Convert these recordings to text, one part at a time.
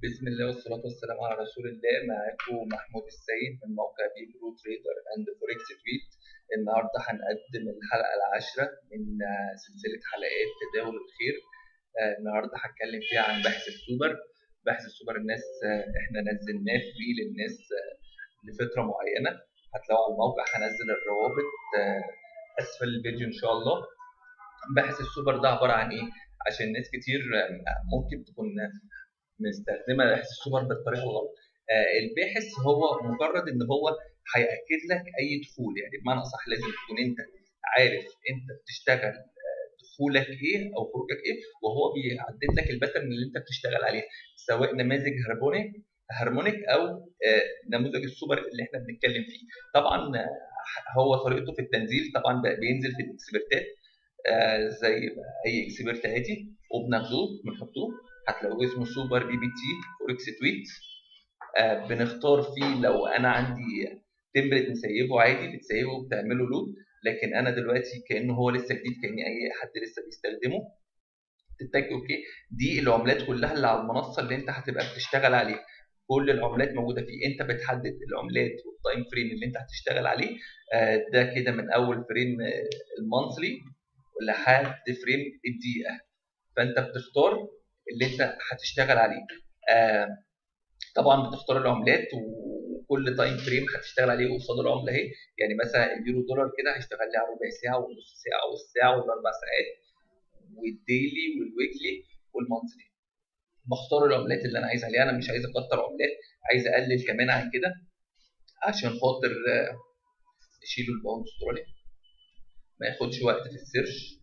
بسم الله والصلاة والسلام على رسول الله معاكم محمود السيد من موقع بي برو تريدر اند فوركس تويت النهارده هنقدم الحلقة العاشرة من آه، سلسلة حلقات تداول الخير آه، النهارده هتكلم فيها عن بحث السوبر بحث السوبر الناس آه، احنا نزلناه فري للناس آه، لفترة معينة هتلاقوا على الموقع هنزل الروابط آه، اسفل الفيديو ان شاء الله بحث السوبر ده عبارة عن ايه عشان ناس كتير آه، ممكن تكون مستخدمه بحث السوبر بالطريقه الغلط آه، الباحث هو مجرد ان هو هياكد لك اي دخول يعني بمعنى اصح لازم تكون انت عارف انت بتشتغل آه، دخولك ايه او خروجك ايه وهو بيعدد لك الباترن اللي انت بتشتغل عليه سواء نماذج هارمونيك هارمونيك او آه، نموذج السوبر اللي احنا بنتكلم فيه طبعا آه، هو طريقته في التنزيل طبعا بقى بينزل في الاكسبرتات آه، زي اي اكسبرت عادي وبناخدوه بنحطوه هتلاقوه اسمه سوبر بي بي تي فوركس تويت آه بنختار فيه لو انا عندي تمبلت مسيبه عادي بتسيبه وبتعمله لود لكن انا دلوقتي كانه هو لسه جديد كاني اي حد لسه بيستخدمه تتك اوكي دي العملات كلها اللي على المنصه اللي انت هتبقى بتشتغل عليه كل العملات موجوده فيه انت بتحدد العملات والتايم فريم اللي انت هتشتغل عليه آه ده كده من اول فريم آه المانثلي لحد فريم الدقيقه فانت بتختار اللي انت هتشتغل عليه آه طبعا بتختار العملات وكل تايم فريم هتشتغل عليه قصاد العمله اهي يعني مثلا اليورو دولار كده هيشتغل لي على ربع ساعه ونص ساعه والساعه والاربع ساعات والديلي والويكلي والمانثلي بختار العملات اللي انا عايز عليها انا مش عايز اكتر عملات عايز اقلل كمان عن كده عشان خاطر آه، اشيله الباوند استرالي ما ياخدش وقت في السيرش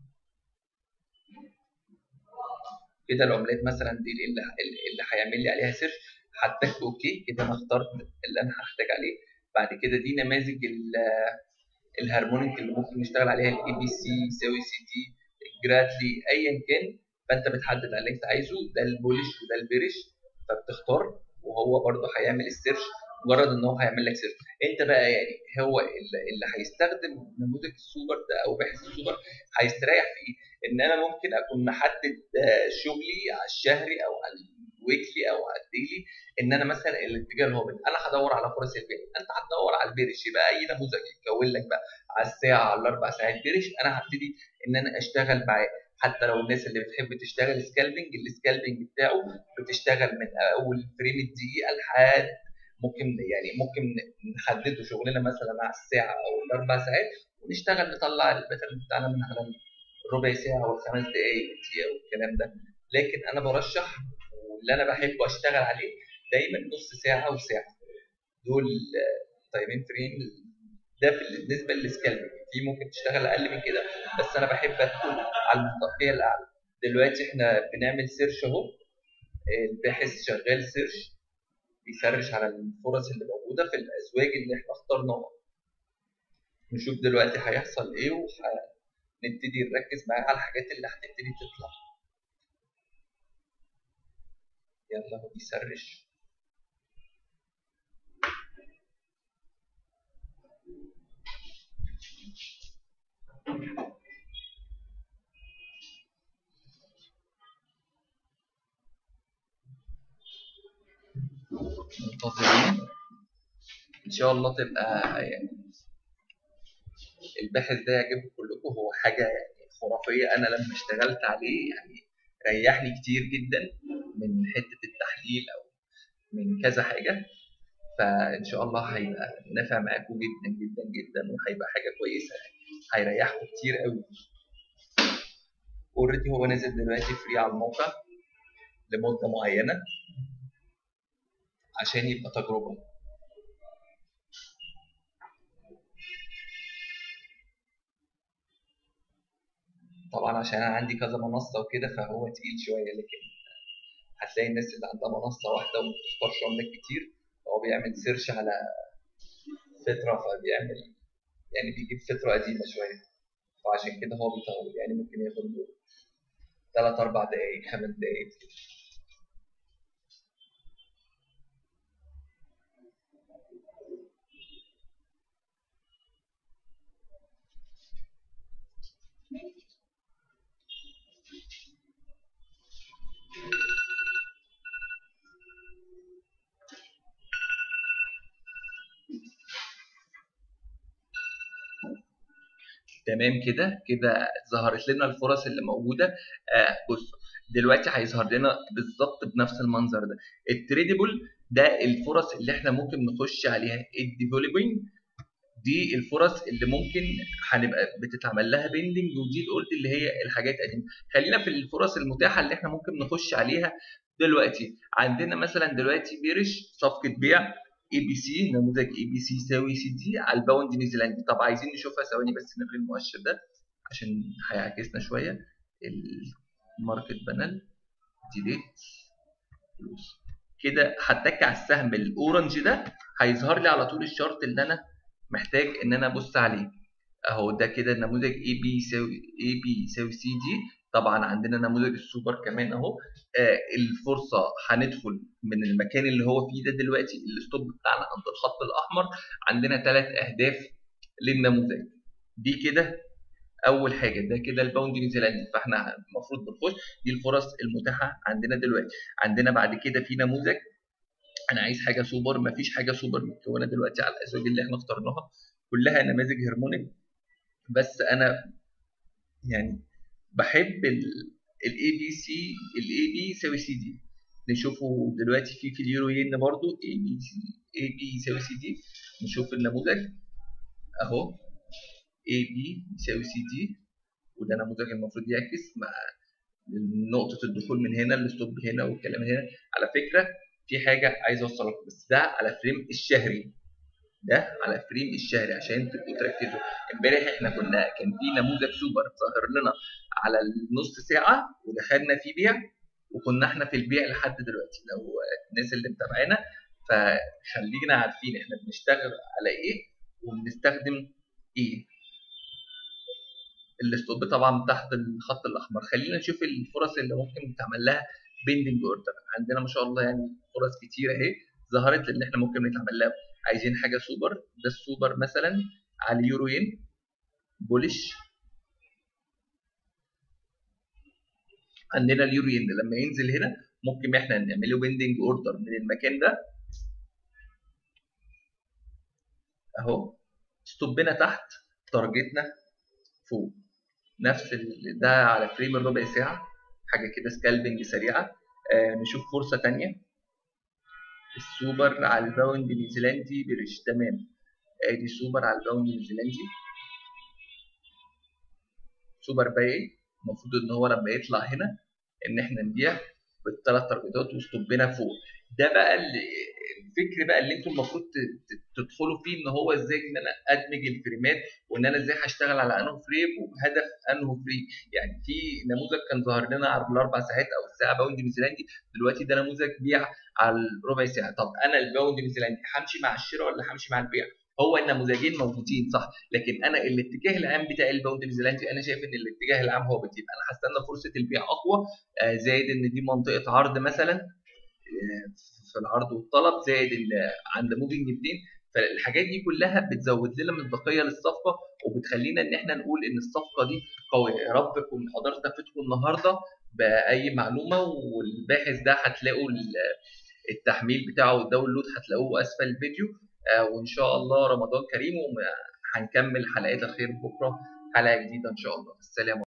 كده العملات مثلا دي اللي اللي هيعمل لي عليها سيرش هتك اوكي كده انا اخترت اللي انا هحتاج عليه بعد كده دي نماذج ال- الهارمونيك اللي ممكن نشتغل عليها الاي بي سي يساوي سي تي الجراتلي ايا كان فانت بتحدد على اللي انت عايزه ده البولش وده البرش فبتختار وهو برضه هيعمل السيرش مجرد ان هو هيعمل لك سيرش انت بقى يعني هو اللي اللي هيستخدم نموذج السوبر ده او باحث السوبر هيستريح في ايه؟ ان انا ممكن اكون محدد آه، شغلي على الشهري او على الويكلي او على الديلي ان انا مثلا الاتجاه اللي هو بين انا هدور على فرص البيع انت هتدور على البرش يبقى اي نموذج يكون لك بقى على الساعه على الاربع ساعات برش انا هبتدي ان انا اشتغل معاه حتى لو الناس اللي بتحب تشتغل سكالبنج السكالبنج بتاعه بتشتغل من اول فريم الدقيقه لحد ممكن يعني ممكن نحدده شغلنا مثلا على الساعه او الاربع ساعات ونشتغل نطلع الباترن بتاعنا من على ربع ساعه والخمس دقائق والدقيقه والكلام ده لكن انا برشح واللي انا بحب اشتغل عليه دايما نص ساعه وساعه دول تايمين فريم ده في- بالنسبه للسكالبنج في ممكن تشتغل اقل من كده بس انا بحب ادخل على المنطقيه الاعلى دلوقتي احنا بنعمل سيرش اهو الباحث شغال سيرش بيسرش على الفرص اللي موجوده في الازواج اللي احنا اخترناها نشوف دلوقتي هيحصل ايه وهنبتدي نركز معاه على الحاجات اللي هتبتدي تطلع يلا هو بيسرش منتظرين ان شاء الله تبقى يعني الباحث ده يعجبكم كلكم هو حاجه يعني خرافيه انا لما اشتغلت عليه يعني ريحني كتير جدا من حته التحليل او من كذا حاجه فان شاء الله هيبقى نافع معاكم جدا جدا جدا وهيبقى حاجه كويسه يعني هيريحكم كتير قوي اوريدي هو نازل دلوقتي فري على الموقع لمده معينه عشان يبقى تجربه طبعا عشان انا عندي كذا منصه وكده فهو تقيل شويه لكن هتلاقي الناس اللي عندها منصه واحده وما بتختارش عملات كتير هو بيعمل سيرش على فتره فبيعمل يعني بيجيب فتره قديمه شويه فعشان كده هو بيطول يعني ممكن ياخد له ثلاث اربع دقايق خمس دقايق تمام كده كده ظهرت لنا الفرص اللي موجوده آه بصوا دلوقتي هيظهر لنا بالظبط بنفس المنظر ده التريدبل ده الفرص اللي احنا ممكن نخش عليها الديفلوبينج دي الفرص اللي ممكن هنبقى بتتعمل لها بيندنج ودي قلت اللي هي الحاجات قديمه خلينا في الفرص المتاحه اللي احنا ممكن نخش عليها دلوقتي عندنا مثلا دلوقتي بيرش صفقه بيع اي بي سي نموذج اي بي سي يساوي سي دي على الباوند نيوزيلندي طب عايزين نشوفها ثواني بس نلغي المؤشر ده عشان هيعكسنا شويه الماركت بانل ديليت فلوس كده هتك على السهم الاورنج ده هيظهر لي على طول الشارت اللي انا محتاج ان انا ابص عليه اهو ده كده النموذج اي بي يساوي اي بي يساوي سي دي طبعا عندنا نموذج السوبر كمان اهو آه الفرصه هندخل من المكان اللي هو فيه ده دلوقتي الستوب بتاعنا عند الخط الاحمر عندنا ثلاث اهداف للنموذج دي كده اول حاجه ده كده الباوند نيوزيلندي فاحنا المفروض بنخش دي الفرص المتاحه عندنا دلوقتي عندنا بعد كده في نموذج انا عايز حاجه سوبر مفيش حاجه سوبر متكونه دلوقتي على الازواج اللي احنا اخترناها كلها نماذج هرمونيك بس انا يعني بحب الاي بي سي الاي بي يساوي سي دي نشوفه دلوقتي في في اليورو ين برضو اي بي اي بي يساوي سي دي نشوف النموذج اهو اي بي يساوي سي دي وده نموذج المفروض يعكس مع نقطة الدخول من هنا الستوب هنا والكلام هنا على فكرة في حاجة عايز اوصل لكم بس ده على فريم الشهري ده على فريم الشهري عشان تبقوا تركزوا امبارح احنا كنا كان في نموذج سوبر ظاهر لنا على النص ساعة ودخلنا فيه بيع وكنا احنا في البيع لحد دلوقتي لو الناس اللي متابعانا فخلينا عارفين احنا بنشتغل على ايه وبنستخدم ايه الستوب طبعا تحت الخط الاحمر خلينا نشوف الفرص اللي ممكن تعمل لها بيندنج اوردر عندنا ما شاء الله يعني فرص كتيره اهي ظهرت ان احنا ممكن نتعمل لها عايزين حاجه سوبر ده السوبر مثلا على اليورو ين بولش عندنا اليورو ين لما ينزل هنا ممكن احنا نعمله بيندنج اوردر من المكان ده اهو ستوبنا تحت تارجتنا فوق نفس ده على فريم الربع ساعه حاجه كده سكالبنج سريعه آه نشوف فرصه تانية السوبر على الباوند نيوزيلندي بريش تمام ادي آه سوبر على الباوند نيوزيلندي سوبر باي المفروض ان هو لما يطلع هنا ان احنا نبيع بالثلاث تارجتات وستوبنا فوق ده بقى الفكر بقى اللي انتم المفروض تدخلوا فيه ان هو ازاي ان انا ادمج الفريمات وان انا ازاي هشتغل على انه فريم وبهدف انه فريم يعني في نموذج كان ظاهر لنا على الاربع ساعات او الساعه باوند نيوزيلندي دلوقتي ده نموذج بيع على الربع ساعه طب انا الباوند نيوزيلندي همشي مع الشراء ولا همشي مع البيع هو النموذجين موجودين صح لكن انا الاتجاه العام بتاع الباوند نيوزيلندي انا شايف ان الاتجاه العام هو بتجيب انا هستنى فرصه البيع اقوى آه زائد ان دي منطقه عرض مثلا آه في العرض والطلب زائد عند موفينج 2 فالحاجات دي كلها بتزود لنا مصداقيه للصفقه وبتخلينا ان احنا نقول ان الصفقه دي قويه يا رب اكون قدرت افيدكم النهارده باي معلومه والباحث ده هتلاقوا التحميل بتاعه والداونلود هتلاقوه اسفل الفيديو وان شاء الله رمضان كريم وهنكمل حلقات الخير بكره حلقه جديده ان شاء الله السلام عليكم